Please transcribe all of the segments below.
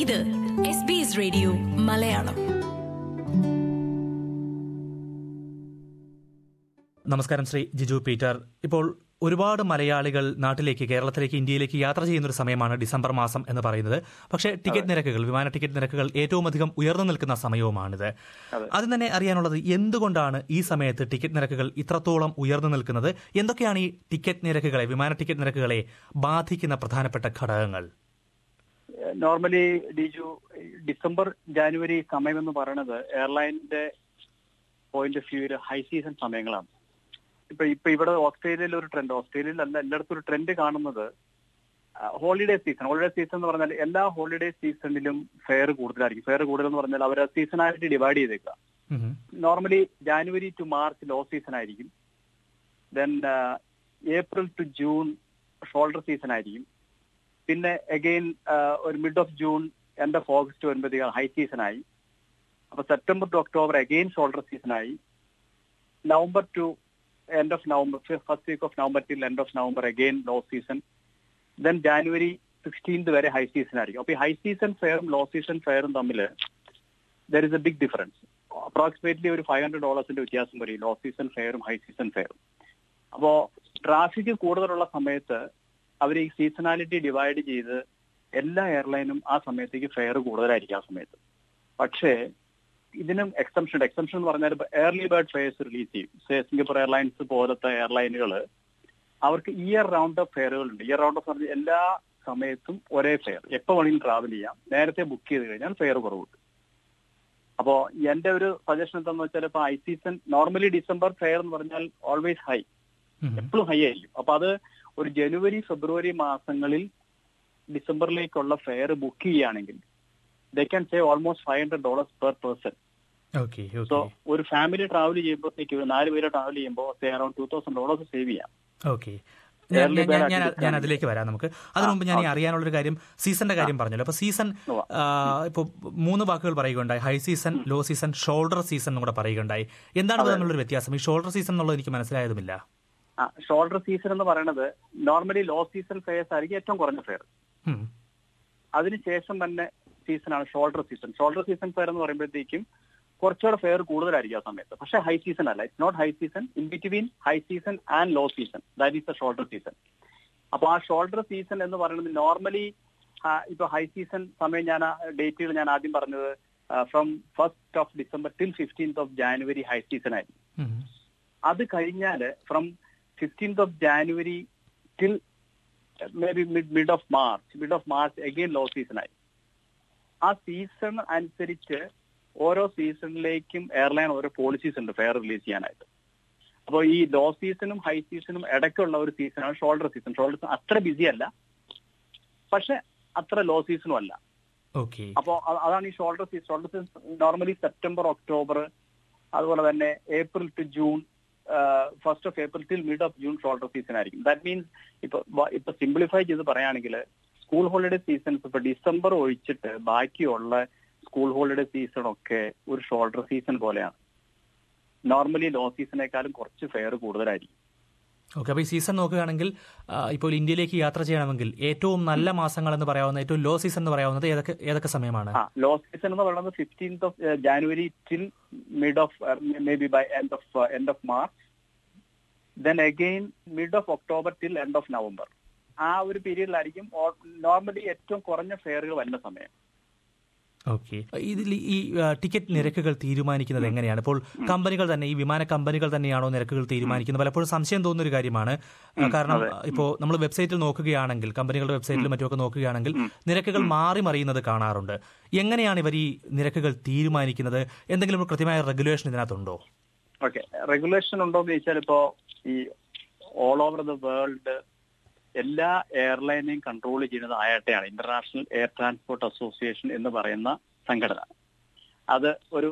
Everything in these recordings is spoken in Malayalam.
ഇത് S B S radio Malayalam നമസ്കാരം ശ്രീ ജിജു പീറ്റർ ഇപ്പോൾ ഒരുപാട് മലയാളികൾ നാട്ടിലേക്ക് കേരളത്തിലേക്ക് ഇന്ത്യയിലേക്ക് യാത്ര ചെയ്യുന്ന ഒരു സമയമാണ് ഡിസംബർ മാസം എന്ന് പറയുന്നത് പക്ഷേ ടിക്കറ്റ് നിരക്കുകൾ വിമാന ടിക്കറ്റ് നിരക്കുകൾ ഏറ്റവും അധികം ഉയർന്നു നിൽക്കുന്ന സമയവുമാണിത് ആദ്യം തന്നെ അറിയാനുള്ളത് എന്തുകൊണ്ടാണ് ഈ സമയത്ത് ടിക്കറ്റ് നിരക്കുകൾ ഇത്രത്തോളം ഉയർന്നു നിൽക്കുന്നത് എന്തൊക്കെയാണ് ഈ ടിക്കറ്റ് നിരക്കുകളെ വിമാന ടിക്കറ്റ് നിരക്കുകളെ ബാധിക്കുന്ന പ്രധാനപ്പെട്ട ഘടകങ്ങൾ നോർമലി ഡിജു ഡിസംബർ ജാനുവരി സമയം എന്ന് പറയുന്നത് എയർലൈനിന്റെ പോയിന്റ് ഓഫ് വ്യൂവിൽ ഹൈ സീസൺ സമയങ്ങളാണ് ഇപ്പൊ ഇപ്പൊ ഇവിടെ ഓസ്ട്രേലിയയിൽ ഒരു ട്രെൻഡ് ഓസ്ട്രേലിയയിൽ അല്ല എല്ലായിടത്തും ഒരു ട്രെൻഡ് കാണുന്നത് ഹോളിഡേ സീസൺ ഹോളിഡേ സീസൺ എന്ന് പറഞ്ഞാൽ എല്ലാ ഹോളിഡേ സീസണിലും ഫെയർ കൂടുതലായിരിക്കും ഫെയർ കൂടുതൽ എന്ന് പറഞ്ഞാൽ അവർ സീസണാലിറ്റി ഡിവൈഡ് ചെയ്തേക്കുക ഉം. Normally January to March low season ആയിരിക്കും then April to June shoulder season ആയിരിക്കും പിന്നെ അഗെയിൻ ഒരു mid of June end of August വരുമ്പോഴത്തേക്ക് ഹൈ സീസൺ ആയി അപ്പൊ September to October again shoulder season ആയി November to end of November first week of November till end of November again low season then January sixteenth വരെ ഹൈ സീസൺ ആയിരിക്കും അപ്പൊ ഈ ഹൈ സീസൺ ഫെയറും ലോ സീസൺ ഫെയറും തമ്മിൽ there is a big difference approximately ഒരു ഫൈവ് ഹൺഡ്രഡ് ഡോളേഴ്സിന്റെ വ്യത്യാസം വരും ലോ സീസൺ ഫെയറും ഹൈ സീസൺ ഫെയറും അപ്പോ ട്രാഫിക് കൂടുതലുള്ള സമയത്ത് അവർ ഈ സീസണാലിറ്റി ഡിവൈഡ് ചെയ്ത് എല്ലാ എയർലൈനും ആ സമയത്തേക്ക് ഫെയർ കൂടുതലായിരിക്കും ആ സമയത്ത് പക്ഷേ ഇതിനും എക്സംഷൻ ഉണ്ട് എക്സംഷൻ എന്ന് പറഞ്ഞാൽ എയർലി ബേർഡ് ഫെയർസ് റിലീസ് ചെയ്യും സേ സിംഗപ്പൂർ എയർലൈൻസ് പോലത്തെ എയർലൈനുകൾ അവർക്ക് ഇയർ റൗണ്ട് ഓഫ് ഫെയറുകൾ ഉണ്ട് ഇയർ റൗണ്ട് ഓഫ് പറഞ്ഞാൽ എല്ലാ സമയത്തും ഒരേ ഫെയർ എപ്പോൾ വേണമെങ്കിലും ട്രാവൽ ചെയ്യാം നേരത്തെ ബുക്ക് ചെയ്ത് കഴിഞ്ഞാൽ ഫെയർ കുറവുണ്ട് അപ്പോ എന്റെ ഒരു സജഷൻ എന്താണെന്ന് വെച്ചാൽ ഇപ്പൊ high season normally December fare എന്ന് പറഞ്ഞാൽ ഓൾവേസ് ഹൈ ഉം. എപ്പോഴും ഹൈ ആയിരിക്കും അപ്പൊ അത് ഒരു ജനുവരി ഫെബ്രുവരി മാസങ്ങളിൽ ഡിസംബറിലേക്കുള്ള ഫെയർ ബുക്ക് ചെയ്യുകയാണെങ്കിൽ they can save almost five hundred dollars per person okay so okay ഒരു ഫാമിലി ട്രാവൽ ചെയ്യുമ്പോഴത്തേക്ക് ഒരു നാല് പേര് ട്രാവൽ ചെയ്യുമ്പോൾ say around two thousand dollars save ചെയ്യാം ഓക്കെ ഞാൻ Early ഞാൻ- bird ഞാൻ activity ഞാൻ ആണ്. അതിലേക്ക് വരാം നമുക്ക് അതിനു മുമ്പ് ഞാൻ ഈ അറിയാനുള്ളൊരു കാര്യം സീസണിന്റെ കാര്യം പറഞ്ഞല്ലോ അപ്പൊ സീസൺ ഉവ്വ. ഇപ്പോൾ മൂന്ന് വാക്കുകൾ പറയുകയുണ്ടായി high season low season shoulder season എന്നും കൂടെ പറയുകയുണ്ടായി എന്താണ് ഇത് തമ്മിലുള്ള ഒരു വ്യത്യാസം ഈ ഷോൾഡർ സീസൺ എന്നുള്ളത് എനിക്ക് മനസ്സിലായതുമില്ല ആ ഷോൾഡർ സീസൺ എന്ന് പറയുന്നത് നോർമലി ലോ സീസൺ ഫെയർസ് ആയിരിക്കും ഏറ്റവും കുറഞ്ഞ ഫെയർ ഉം. അതിനുശേഷം തന്നെ സീസണാണ് shoulder season shoulder season fare എന്ന് പറയുമ്പോഴത്തേക്കും കുറച്ചുകൂടെ ഫെയർ കൂടുതലായിരിക്കും ആ സമയത്ത് പക്ഷെ ഹൈ സീസൺ അല്ല it's not high season in between high season and low season that is the shoulder season അപ്പൊ ആ ഷോൾഡർ സീസൺ എന്ന് പറയുന്നത് നോർമലി ഇപ്പൊ ഹൈ സീസൺ സമയം ഞാൻ ഡേറ്റുകൾ ഞാൻ ആദ്യം പറഞ്ഞത് from first of December till fifteenth of January high season ആയിരിക്കും ഉം. അത് കഴിഞ്ഞാല് from fifteenth of January till maybe mid mid of March mid of March again low season ആയി ആ സീസൺ അനുസരിച്ച് ഓരോ സീസണിലേക്കും എയർലൈൻ ഓരോ പോളിസീസ് ഉണ്ട് ഫെയർ റിലീസ് ചെയ്യാനായിട്ട് അപ്പോൾ ഈ ലോ സീസണും ഹൈ സീസണും ഇടയ്ക്കുള്ള ഒരു സീസണാണ് ഷോൾഡർ സീസൺ ഷോൾഡർ സീസൺ അത്ര ബിസി അല്ല പക്ഷെ അത്ര ലോ സീസണും അല്ല ഓക്കെ അപ്പോൾ അതാണ് ഈ shoulder season shoulder season normally September October അതുപോലെ തന്നെ April to June first of April till mid of June shoulder season ആയിരിക്കും ദാറ്റ് മീൻസ് ഇപ്പൊ വ- ഇപ്പൊ സിംപ്ലിഫൈ ചെയ്ത് പറയുകയാണെങ്കിൽ സ്കൂൾ ഹോളിഡേ സീസൺസ് ഇപ്പൊ ഡിസംബർ ഒഴിച്ചിട്ട് ബാക്കിയുള്ള സ്കൂൾ ഹോളിഡേ സീസൺ ഒക്കെ ഒരു ഷോൾഡർ സീസൺ പോലെയാണ് നോർമലി ലോ സീസണേക്കാളും കുറച്ച് ഫെയർ കൂടുതലായിരിക്കും ഓക്കെ അപ്പോൾ ഈ സീസൺ നോക്കുകയാണെങ്കിൽ ആ, ഇപ്പോൾ ഇന്ത്യയിലേക്ക് യാത്ര ചെയ്യണമെങ്കിൽ ഏറ്റവും നല്ല മാസങ്ങൾ എന്ന് പറയാവുന്ന ഏറ്റവും ലോ സീസൺ എന്ന് പറയാവുന്നത് ഏതൊക്കെ ഏതൊക്കെ സമയമാണ് ആ ലോ സീസൺ എന്ന് പറയുന്നത് fifteenth of January till mid of maybe by end of end of March then again mid of October till end of November ആ ഒരു പീരീഡിലായിരിക്കും നോർമലി ഏറ്റവും കുറഞ്ഞ ഫെയറുകൾ വരുന്ന സമയം ഓക്കെ ഇതിൽ ഈ ആ, ടിക്കറ്റ് നിരക്കുകൾ തീരുമാനിക്കുന്നത് എങ്ങനെയാണ് ഇപ്പോൾ കമ്പനികൾ തന്നെ ഈ വിമാന കമ്പനികൾ തന്നെയാണോ നിരക്കുകൾ തീരുമാനിക്കുന്നത് പലപ്പോഴും സംശയം തോന്നുന്ന ഒരു കാര്യമാണ് ആ, കാരണം ഇപ്പോൾ നമ്മൾ വെബ്സൈറ്റിൽ നോക്കുകയാണെങ്കിൽ കമ്പനികളുടെ വെബ്സൈറ്റിലും മറ്റുമൊക്കെ നോക്കുകയാണെങ്കിൽ നിരക്കുകൾ മാറി മറിയുന്നത് കാണാറുണ്ട് എങ്ങനെയാണ് ഇവർ ഈ നിരക്കുകൾ തീരുമാനിക്കുന്നത് എന്തെങ്കിലും ഒരു കൃത്യമായ റെഗുലേഷൻ ഇതിനകത്തുണ്ടോ ഓക്കെ റെഗുലേഷൻ ഉണ്ടോ എന്ന് ചോദിച്ചാൽ ഇപ്പോ ഈ ഓൾ ഓവർ ദ വേൾഡ് എല്ലാ എയർലൈനെയും കൺട്രോൾ ചെയ്യുന്നത് ആയട്ടെയാണ് ഇന്റർനാഷണൽ എയർ ട്രാൻസ്പോർട്ട് അസോസിയേഷൻ എന്ന് പറയുന്ന സംഘടന അത് ഒരു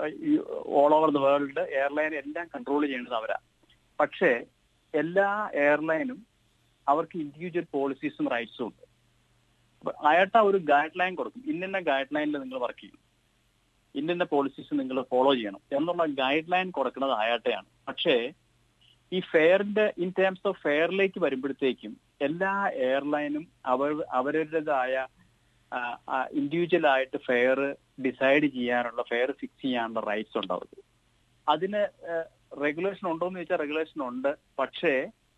all over the world airline എല്ലാം കൺട്രോൾ ചെയ്യുന്നത് അവരാ പക്ഷേ എല്ലാ എയർലൈനും അവർക്ക് ഇൻഡിവിജ്വൽ പോളിസീസും റൈറ്റ്സും ഉണ്ട് അപ്പൊ അയാട്ട ഒരു ഗൈഡ് ലൈൻ കൊടുക്കും ഇന്ന ഗൈഡ് ലൈനിൽ നിങ്ങൾ വർക്ക് ചെയ്യും ഇന്ന പോളിസീസ് നിങ്ങൾ ഫോളോ ചെയ്യണം എന്നുള്ള ഗൈഡ് ലൈൻ കൊടുക്കുന്നത് അയാട്ടെയാണ് പക്ഷേ ഈ ഫെയറിന്റെ ഇൻ ടേംസ് ഓഫ് ഫെയറിലേക്ക് വരുമ്പോഴത്തേക്കും എല്ലാ എയർലൈനും അവർ അവരുടേതായ ഇൻഡിവിജ്വൽ ആയിട്ട് ഫെയർ ഡിസൈഡ് ചെയ്യാനുള്ള ഫെയർ ഫിക്സ് ചെയ്യാനുള്ള റൈറ്റ്സ് ഉണ്ട് അവർക്ക് അതിന് റെഗുലേഷൻ ഉണ്ടോ എന്ന് ചോദിച്ചാൽ റെഗുലേഷൻ ഉണ്ട് പക്ഷേ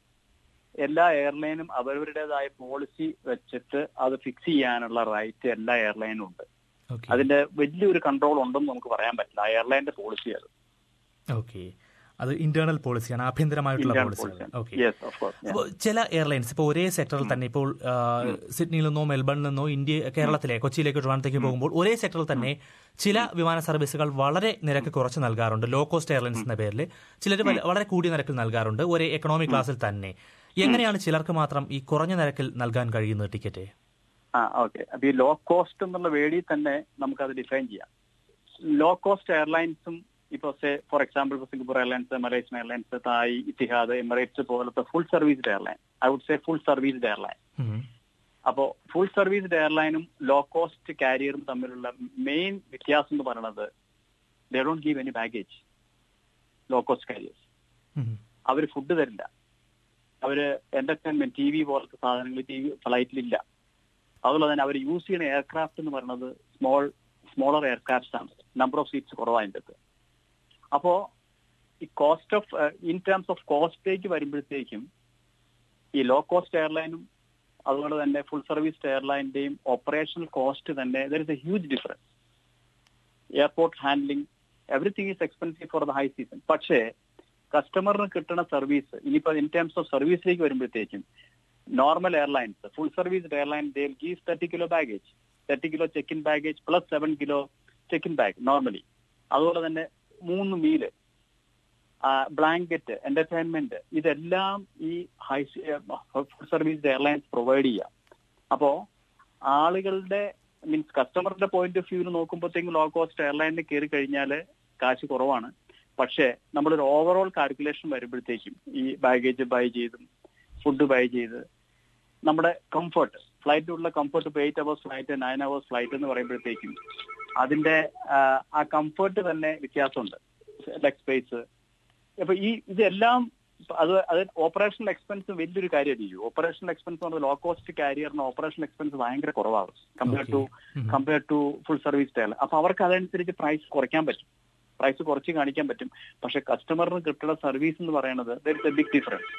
എല്ലാ എയർലൈനും അവരവരുടേതായ പോളിസി വെച്ചിട്ട് അത് ഫിക്സ് ചെയ്യാനുള്ള റൈറ്റ് എല്ലാ എയർലൈനും ഉണ്ട് ഓക്കെ അതിന്റെ വലിയൊരു കൺട്രോൾ ഉണ്ടെന്ന് നമുക്ക് പറയാൻ പറ്റില്ല ആ എയർലൈന്റെ പോളിസി അത് ഓക്കെ അത് ഇന്റേണൽ പോളിസിയാണ് ആഭ്യന്തരമായിട്ടുള്ള ഇന്ത്യൻ പോളിസിയാണ് policy okay yes of course അപ്പോൾ ചില എയർലൈൻസ് ഇപ്പോൾ ഒരേ സെക്ടറിൽ തന്നെ ഇപ്പോൾ ആ, സിഡ്നിയിൽ നിന്നോ മെൽബണിൽ നിന്നോ ഇന്ത്യ കേരളത്തിലെ കൊച്ചിയിലേക്ക് ട്രിവാൻഡത്തേക്ക് പോകുമ്പോൾ ഒരേ സെക്ടറിൽ തന്നെ ചില വിമാന സർവീസുകൾ വളരെ നിരക്ക് കുറച്ച് നൽകാറുണ്ട് ലോ കോസ്റ്റ് എയർലൈൻസ് എന്ന പേരിൽ ചിലർ വളരെ കൂടിയ നിരക്കിൽ നൽകാറുണ്ട് ഒരേ എക്കണോമി ക്ലാസ്സിൽ തന്നെ എങ്ങനെയാണ് ചിലർക്ക് മാത്രം ഈ കുറഞ്ഞ നിരക്കിൽ നൽകാൻ കഴിയുന്നത് ടിക്കറ്റ് ആ ഓക്കെ അപ്പൊ ഈ ലോ കോസ്റ്റ് എന്നുള്ള വേടി തന്നെ നമുക്കത് ഡിഫൈൻ ചെയ്യാം ലോ കോസ്റ്റ് എയർലൈൻസും ഇപ്പൊ സേ ഫോർ എക്സാമ്പിൾ ഇപ്പൊ Singapore Airlines Malaysian Airlines Thai Etihad Emirates പോലത്തെ full serviced airline I would say full serviced airline അപ്പോ ഫുൾ സർവീസ്ഡ് എയർലൈനും ലോ കോസ്റ്റ് കാരിയറും തമ്മിലുള്ള മെയിൻ വ്യത്യാസം എന്ന് പറയുന്നത് they don't give any baggage low cost carriers അവർ ഫുഡ് തരില്ല അവര് എന്റർടൈൻമെന്റ് ടി വി പോലത്തെ സാധനങ്ങൾ ടി വി ഫ്ലൈറ്റിലില്ല അതുപോലെ തന്നെ അവർ യൂസ് ചെയ്യുന്ന എയർക്രാഫ്റ്റ് എന്ന് പറയുന്നത് സ്മോൾ സ്മോളർ എയർക്രാഫ്റ്റ്സ് ആണ് നമ്പർ ഓഫ് സീറ്റ്സ് കുറവായതിൻ്റെ അകത്ത് അപ്പോ ഈ cost of in terms of കോസ്റ്റേക്ക് വരുമ്പോഴത്തേക്കും ഈ ലോ കോസ്റ്റ് എയർലൈനും അതുപോലെ തന്നെ ഫുൾ സർവീസ് എയർലൈനിന്റെയും ഓപ്പറേഷണൽ കോസ്റ്റ് തന്നെ there is a huge difference airport handling everything is expensive for the high season പക്ഷേ കസ്റ്റമറിന് കിട്ടുന്ന സർവീസ് ഇനിയിപ്പോ ഇൻ ടേംസ് ഓഫ് സർവീസിലേക്ക് വരുമ്പോഴത്തേക്കും normal airlines full service airline they give thirty kilo baggage thirty kilo check in baggage plus seven kilo check in bag normally അതുപോലെ തന്നെ മൂന്ന് മീല് ബ്ലാങ്കറ്റ് എന്റർടൈൻമെന്റ് ഇതെല്ലാം ഈ high full service airlines provide ചെയ്യാം അപ്പോ ആളുകളുടെ മീൻസ് കസ്റ്റമറിന്റെ പോയിന്റ് ഓഫ് വ്യൂവിൽ നോക്കുമ്പോഴത്തേക്കും ലോ കോസ്റ്റ് എയർലൈനിൽ കയറി കഴിഞ്ഞാൽ കാശ് കുറവാണ് പക്ഷേ നമ്മളൊരു ഓവറോൾ കാൽക്കുലേഷൻ വരുമ്പോഴത്തേക്കും ഈ ബാഗേജ് ബൈ ചെയ്തും ഫുഡ് ബൈ ചെയ്ത് നമ്മുടെ കംഫർട്ട് ഫ്ലൈറ്റിലുള്ള കംഫർട്ട് ഇപ്പോൾ eight hours flight nine hours flight എന്ന് പറയുമ്പോഴത്തേക്കും അതിന്റെ ആ, ആ കംഫർട്ട് തന്നെ വ്യത്യാസമുണ്ട് ലെഗ് സ്പേസ് അപ്പൊ ഈ ഇതെല്ലാം അത് അത് ഓപ്പറേഷണൽ എക്സ്പെൻസ് വലിയൊരു കാര്യമായിരിക്കും ഓപ്പറേഷണൽ എക്സ്പെൻസ് എന്ന് പറഞ്ഞാൽ ലോ കോസ്റ്റ് കാരിയറിന് ഓപ്പറേഷണൽ എക്സ്പെൻസ് ഭയങ്കര കുറവാകും compare to compare to full service tier അപ്പൊ അവർക്ക് അതനുസരിച്ച് പ്രൈസ് കുറയ്ക്കാൻ പറ്റും പ്രൈസ് കുറച്ച് കാണിക്കാൻ പറ്റും പക്ഷെ കസ്റ്റമറിന് കിട്ടുന്ന സർവീസ് എന്ന് പറയുന്നത് there is a big difference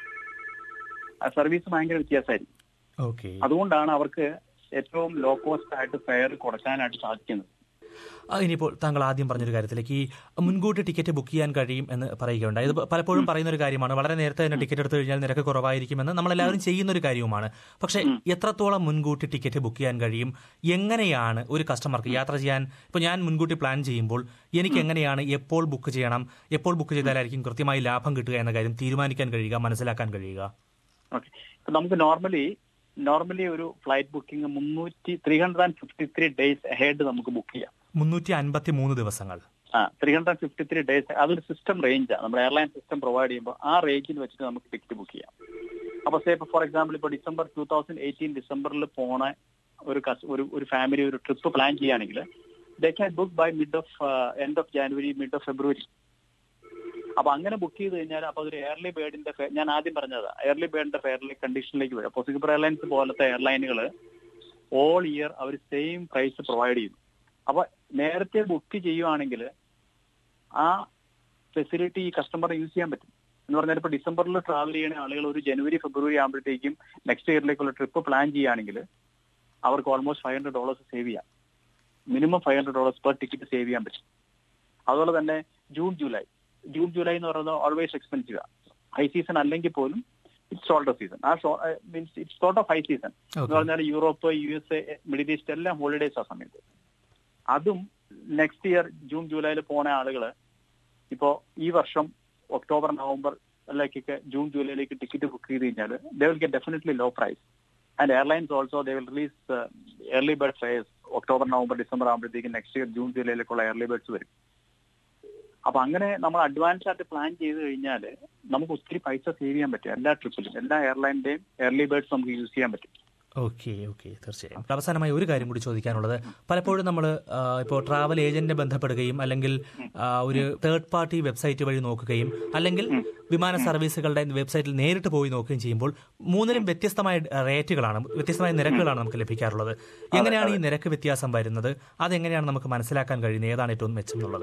ആ സർവീസ് ഭയങ്കര വ്യത്യാസമായിരിക്കും ഓക്കെ അതുകൊണ്ടാണ് അവർക്ക് ഏറ്റവും ലോ കോസ്റ്റ് ആയിട്ട് ഫെയർ കുറയ്ക്കാനായിട്ട് സാധിക്കുന്നത് ഇനിയിപ്പോൾ താങ്കൾ ആദ്യം പറഞ്ഞൊരു കാര്യത്തിലേക്ക് ഈ മുൻകൂട്ടി ടിക്കറ്റ് ബുക്ക് ചെയ്യാൻ കഴിയും എന്ന് പറയുകയുണ്ടായി ഇത് പലപ്പോഴും പറയുന്ന ഒരു കാര്യമാണ് വളരെ നേരത്തെ തന്നെ ടിക്കറ്റ് എടുത്തു കഴിഞ്ഞാൽ നിരക്ക് കുറവായിരിക്കുമെന്ന് നമ്മളെല്ലാവരും ചെയ്യുന്ന ഒരു കാര്യവുമാണ് പക്ഷേ എത്രത്തോളം മുൻകൂട്ടി ടിക്കറ്റ് ബുക്ക് ചെയ്യാൻ കഴിയും എങ്ങനെയാണ് ഒരു കസ്റ്റമർക്ക് യാത്ര ചെയ്യാൻ ഇപ്പോൾ ഞാൻ മുൻകൂട്ടി പ്ലാൻ ചെയ്യുമ്പോൾ എനിക്ക് എങ്ങനെയാണ് എപ്പോൾ ബുക്ക് ചെയ്യണം എപ്പോൾ ബുക്ക് ചെയ്താലായിരിക്കും കൃത്യമായി ലാഭം കിട്ടുക എന്ന കാര്യം തീരുമാനിക്കാൻ കഴിയുക മനസ്സിലാക്കാൻ കഴിയുക ഓക്കെ ഇപ്പൊ നമുക്ക് നോർമലി നോർമലി ഒരു ഫ്ലൈറ്റ് ബുക്കിംഗ് മുന്നൂറ്റി three hundred and fifty three days head നമുക്ക് ബുക്ക് ചെയ്യാം മുന്നൂറ്റി അൻപത്തി മൂന്ന് ദിവസങ്ങൾ ആ three hundred fifty three days അതൊരു സിസ്റ്റം റേഞ്ചാണ് നമ്മുടെ എയർലൈൻ സിസ്റ്റം പ്രൊവൈഡ് ചെയ്യുമ്പോൾ ആ റേഞ്ചിൽ വെച്ചിട്ട് നമുക്ക് ടിക്കറ്റ് ബുക്ക് ചെയ്യാം അപ്പൊ സേ ഇപ്പൊ ഫോർ എക്സാമ്പിൾ ഇപ്പൊ ഡിസംബർ ടൂ തൗസൻഡ് എയ്റ്റീൻ ഡിസംബറിൽ പോണ ഒരു കസ്- ഒരു ഒരു ഫാമിലി ഒരു ട്രിപ്പ് പ്ലാൻ ചെയ്യുകയാണെങ്കിൽ they can book by mid of end of January mid of February അപ്പൊ അങ്ങനെ ബുക്ക് ചെയ്ത് കഴിഞ്ഞാൽ അപ്പൊ അതൊരു എയർലി ബേർഡിന്റെ ഫെ- ഞാൻ ആദ്യം പറഞ്ഞതാ എയർലി ബേർഡിന്റെ ഫെയർലി കണ്ടീഷനിലേക്ക് വരും അപ്പൊ സിംഗപ്പൂർ എയർലൈൻസ് പോലത്തെ എയർലൈനുകൾ ഓൾ ഇയർ അവർ സെയിം പ്രൈസ് പ്രൊവൈഡ് ചെയ്യുന്നു അപ്പൊ നേരത്തെ ബുക്ക് ചെയ്യുവാണെങ്കിൽ ആ ഫെസിലിറ്റി ഈ കസ്റ്റമറിന് യൂസ് ചെയ്യാൻ പറ്റും എന്ന് പറഞ്ഞാൽ ഇപ്പൊ ഡിസംബറിൽ ട്രാവൽ ചെയ്യുന്ന ആളുകൾ ഒരു ജനുവരി ഫെബ്രുവരി ആകുമ്പോഴത്തേക്കും നെക്സ്റ്റ് ഇയറിലേക്കുള്ള ട്രിപ്പ് പ്ലാൻ ചെയ്യുകയാണെങ്കിൽ അവർക്ക് almost five hundred dollars save ചെയ്യാം minimum five hundred dollars per ticket save ചെയ്യാൻ പറ്റും അതുപോലെ തന്നെ ജൂൺ ജൂലൈ ജൂൺ ജൂലൈ എന്ന് പറയുന്നത് ഓൾവേസ് എക്സ്പെൻസീവ് ഹൈ സീസൺ അല്ലെങ്കിൽ പോലും ഇറ്റ്സ് ഷോൾഡർ സീസൺ ആ means it's sort of high season എന്ന് പറഞ്ഞാൽ Europe U S A Middle East എല്ലാം ഹോളിഡേസ് ആ സമയത്ത് അതും നെക്സ്റ്റ് ഇയർ ജൂൺ ജൂലൈയിൽ പോണ ആളുകൾ ഇപ്പോ ഈ വർഷം ഒക്ടോബർ നവംബർ ലേക്കൊക്കെ ജൂൺ ജൂലൈയിലേക്ക് ടിക്കറ്റ് ബുക്ക് ചെയ്ത് കഴിഞ്ഞാൽ they will get definitely low price and airlines also they will release early bird fares October November December ആകുമ്പോഴത്തേക്കും നെക്സ്റ്റ് ഇയർ ജൂൺ ജൂലൈയിലേക്കുള്ള എയർലി ബേർഡ്സ് വരും അപ്പൊ അങ്ങനെ നമ്മൾ അഡ്വാൻസ് ആയിട്ട് പ്ലാൻ ചെയ്ത് കഴിഞ്ഞാൽ നമുക്ക് ഒത്തിരി പൈസ സേവ് ചെയ്യാൻ പറ്റും എല്ലാ ട്രിപ്പിലും എല്ലാ എയർലൈനിന്റെയും എയർലി ബേർഡ്സ് നമുക്ക് യൂസ് ചെയ്യാൻ പറ്റും ഓക്കെ ഓക്കെ തീർച്ചയായും അവസാനമായി ഒരു കാര്യം കൂടി ചോദിക്കാനുള്ളത് പലപ്പോഴും നമ്മൾ ഇപ്പോൾ ട്രാവൽ ഏജന്റിനെ ബന്ധപ്പെടുകയും അല്ലെങ്കിൽ ആ, ഒരു തേർഡ് പാർട്ടി വെബ്സൈറ്റ് വഴി നോക്കുകയും അല്ലെങ്കിൽ വിമാന സർവീസുകളുടെ വെബ്സൈറ്റിൽ നേരിട്ട് പോയി നോക്കുകയും ചെയ്യുമ്പോൾ മൂന്നിനും വ്യത്യസ്തമായ റേറ്റുകളാണ് വ്യത്യസ്തമായ നിരക്കുകളാണ് നമുക്ക് ലഭിക്കാറുള്ളത് എങ്ങനെയാണ് ഈ നിരക്ക് വ്യത്യാസം വരുന്നത് അതെങ്ങനെയാണ് നമുക്ക് മനസ്സിലാക്കാൻ കഴിയുന്നത് ഏതാണ് ഏറ്റവും മെച്ചം എന്നുള്ളത്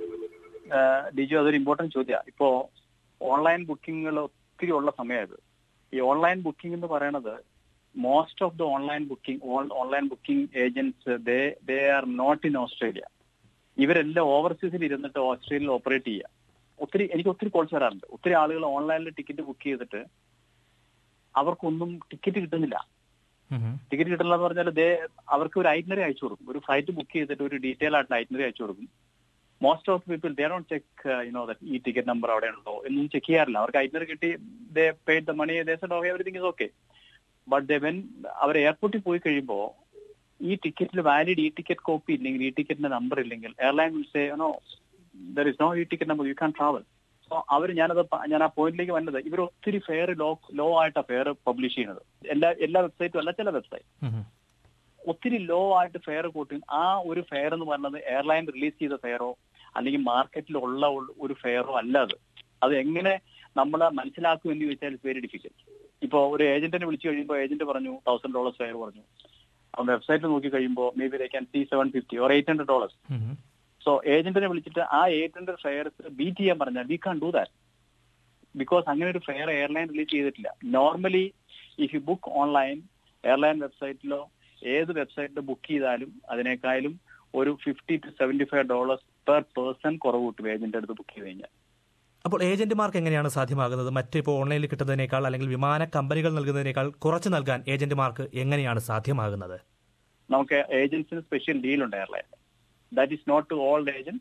ഡിജു അതൊരു ഇമ്പോർട്ടന്റ് ചോദ്യമാണ് ഇപ്പോ ഓൺലൈൻ ബുക്കിങ്ങുകൾ ഒത്തിരി ഉള്ള സമയമായത് ഈ ഓൺലൈൻ ബുക്കിംഗ് എന്ന് പറയണത് most of the online booking online booking agents they they are not in Australia ഇവരെല്ലാം ഓവർസീസിൽ ഇരുന്നിട്ട് ഓസ്ട്രേലിയയിൽ ഓപ്പറേറ്റ് ചെയ്യുക ഒത്തിരി എനിക്ക് ഒത്തിരി കോൾസ് വരാറുണ്ട് ഒത്തിരി ആളുകൾ ഓൺലൈനിൽ ടിക്കറ്റ് ബുക്ക് ചെയ്തിട്ട് അവർക്കൊന്നും ടിക്കറ്റ് കിട്ടുന്നില്ല ഉം. ടിക്കറ്റ് കിട്ടില്ല എന്ന് പറഞ്ഞാൽ ദേ അവർക്ക് ഒരു ഐറ്റിനറി അയച്ചു കൊടുക്കും ഒരു ഫ്ലൈറ്റ് ബുക്ക് ചെയ്തിട്ട് ഒരു ഡീറ്റെയിൽ ആയിട്ടുള്ള ഐറ്റിനറി അയച്ചു കൊടുക്കും most of people they don't check you know that ഈ ടിക്കറ്റ് നമ്പർ അവിടെ ഉണ്ടോ എന്നും ചെക്ക് ചെയ്യാറില്ല അവർക്ക് ഐറ്റിനറി കിട്ടി they paid the money they said okay everything is okay but they when അവർ എയർപോർട്ടിൽ പോയി കഴിയുമ്പോൾ ഈ ടിക്കറ്റിൽ വാലിഡ് ഈ ടിക്കറ്റ് കോപ്പി ഇല്ലെങ്കിൽ ഈ ടിക്കറ്റിന്റെ നമ്പർ ഇല്ലെങ്കിൽ airline will say no there is no ഈ ticket number you can travel so അവർ ഞാനത് പ- ഞാൻ ആ പോയിന്റിലേക്ക് വന്നത് ഇവർ ഒത്തിരി ഫെയർ ലോ ലോ ആയിട്ടാണ് ഫെയർ പബ്ലിഷ് ചെയ്യുന്നത് എല്ലാ എല്ലാ വെബ്സൈറ്റും അല്ല ചില വെബ്സൈറ്റ് ഉം. ഒത്തിരി ലോ ആയിട്ട് ഫെയർ കൂട്ടി ആ ഒരു ഫെയർ എന്ന് പറയുന്നത് എയർലൈൻ റിലീസ് ചെയ്ത ഫെയറോ അല്ലെങ്കിൽ മാർക്കറ്റിലുള്ള ഒരു ഫെയറോ അല്ല അത് അത് എങ്ങനെ നമ്മൾ മനസ്സിലാക്കും എന്ന് ചോദിച്ചാൽ ഇറ്റ്സ് വെരി ഡിഫിക്കൽട്ട് ഇപ്പൊ ഒരു ഏജന്റിനെ വിളിച്ചു കഴിയുമ്പോൾ ഏജന്റ് പറഞ്ഞു തൗസൻഡ് ഡോളേഴ്സ് ഫെയർ പറഞ്ഞു അവൻ വെബ്സൈറ്റ് നോക്കി കഴിയുമ്പോൾ maybe they can see seven fifty or eight hundred dollars um. So ഏജന്റിനെ വിളിച്ചിട്ട് ആ എയ്റ്റ് ഹൺഡ്രഡ് ഫെയർസ് ബീറ്റ് ചെയ്യാൻ പറഞ്ഞാൽ we can't do that because അങ്ങനെ ഒരു ഫെയർ എയർലൈൻ റിലീസ് ചെയ്തിട്ടില്ല normally if you book online airline വെബ്സൈറ്റിലോ ഏത് വെബ്സൈറ്റിൽ ബുക്ക് ചെയ്താലും അതിനേക്കാളും ഒരു fifty to seventy five dollars per person കുറവ് കിട്ടും ഏജന്റ് അടുത്ത് ബുക്ക് ചെയ്ത് കഴിഞ്ഞാൽ അപ്പോൾ ഏജന്റുമാർക്ക് എങ്ങനെയാണ് സാധ്യമാകുന്നത് മറ്റ് ഇപ്പോൾ ഓൺലൈനിൽ കിട്ടുന്നതിനേക്കാൾ അല്ലെങ്കിൽ വിമാന കമ്പനികൾ നൽകുന്നതിനേക്കാൾ കുറച്ച് നൽകാൻ ഏജന്റുമാർക്ക് എങ്ങനെയാണ് സാധ്യമാകുന്നത് നമുക്ക് ഏജൻസിന് സ്പെഷ്യൽ ഡീൽ ഉണ്ട് airline that is not to all agent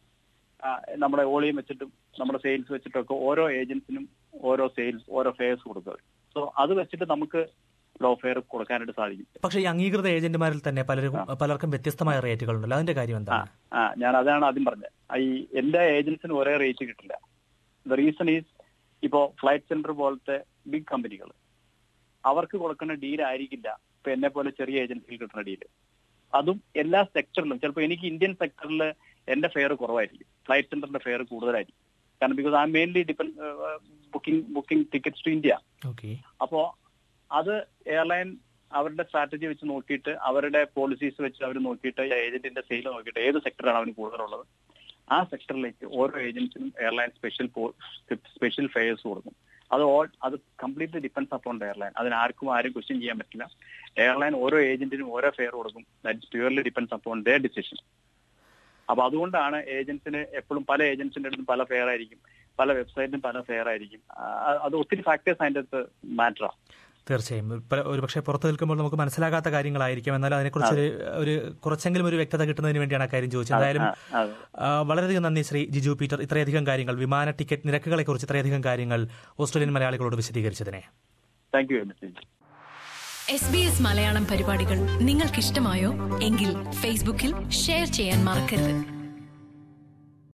നമ്മുടെ ഓളിയം വെച്ചിട്ടും നമ്മുടെ സെയിൽസ് വെച്ചിട്ടൊക്കെ ഓരോ ഏജൻസിനും ഓരോ സെയിൽസ് ഓരോ ഫെയർസ് കൊടുക്കുക സോ അത് വെച്ചിട്ട് നമുക്ക് ലോ ഫെയർ കൊടുക്കാനായിട്ട് സാധിക്കും പക്ഷേ ഈ അംഗീകൃത ഏജന്റുമാരിൽ തന്നെ പലരും പലർക്കും വ്യത്യസ്തമായ റേറ്റുകളുണ്ടല്ലോ അതിന്റെ കാര്യം ആ എന്താണ് ആ ഞാൻ അതാണ് ആദ്യം പറഞ്ഞത് ഈ എല്ലാ ഏജൻസിനും ഒരേ റേറ്റ് കിട്ടില്ല ദ റീസൺ ഈസ് ഇപ്പോ ഫ്ലൈറ്റ് സെന്റർ പോലത്തെ ബിഗ് കമ്പനികൾ അവർക്ക് കൊടുക്കുന്ന ഡീൽ ആയിരിക്കില്ല ഇപ്പൊ എന്നെ പോലെ ചെറിയ ഏജൻസിയിൽ കിട്ടുന്ന ഡീല് അതും എല്ലാ സെക്ടറിലും ചിലപ്പോൾ എനിക്ക് ഇന്ത്യൻ സെക്ടറിൽ എന്റെ ഫെയർ കുറവായിരിക്കും ഫ്ലൈറ്റ് സെന്ററിന്റെ ഫെയർ കൂടുതലായിരിക്കും കാരണം because I mainly depend booking booking tickets to India okay അപ്പോ അത് എയർലൈൻ അവരുടെ സ്ട്രാറ്റജി വെച്ച് നോക്കിയിട്ട് അവരുടെ പോളിസീസ് വെച്ച് അവർ നോക്കിയിട്ട് ഏജന്റിന്റെ സെയിൽ നോക്കിയിട്ട് ഏത് സെക്ടറാണ് അവന് കൂടുതലുള്ളത് ആ സെക്ടറിലേക്ക് ഓരോ ഏജൻസിനും എയർലൈൻ സ്പെഷ്യൽ സ്പെഷ്യൽ ഫെയർസ് കൊടുക്കും അത് ഓൾ അത് കംപ്ലീറ്റ്ലി ഡിപ്പെൻസ് അപ്പോൺ എയർലൈൻ അതിന് ആർക്കും ആരും ക്വസ്റ്റ്യൻ ചെയ്യാൻ പറ്റില്ല എയർലൈൻ ഓരോ ഏജന്റിനും ഓരോ ഫെയർ കൊടുക്കും that purely depends upon their decision അപ്പൊ അതുകൊണ്ടാണ് ഏജൻസിന് എപ്പോഴും പല ഏജൻസിന്റെ അടുത്തും പല ഫെയർ ആയിരിക്കും പല വെബ്സൈറ്റിനും പല ഫെയർ ആയിരിക്കും ആ- അത് ഒത്തിരി ഫാക്ടേഴ്സ് അതിന്റെ അടുത്ത് മാറ്ററാണ് തീർച്ചയായും ഇപ്പ- ഒരു പക്ഷേ പുറത്തു നിൽക്കുമ്പോൾ നമുക്ക് മനസ്സിലാകാത്ത കാര്യങ്ങളായിരിക്കും എന്നാൽ അതിനെക്കുറിച്ച് ഒരു ഒരു കുറച്ചെങ്കിലും ഒരു വ്യക്തത കിട്ടുന്നതിന് വേണ്ടിയാണ് ആ കാര്യം ചോദിച്ചത് എന്തായാലും ആ, അതെ. ആ, വളരെയധികം നന്ദി ശ്രീ ജിജു പീറ്റർ ഇത്രയധികം കാര്യങ്ങൾ വിമാന ടിക്കറ്റ് നിരക്കുകളെ കുറിച്ച് ഇത്രയധികം കാര്യങ്ങൾ ഓസ്ട്രേലിയൻ മലയാളികളോട് വിശദീകരിച്ചതിനെ thank you very much S B S Malayalam പരിപാടികൾ നിങ്ങൾക്കിഷ്ടമായോ എങ്കിൽ ഫേസ്ബുക്കിൽ ഷെയർ ചെയ്യാൻ മറക്കരുത്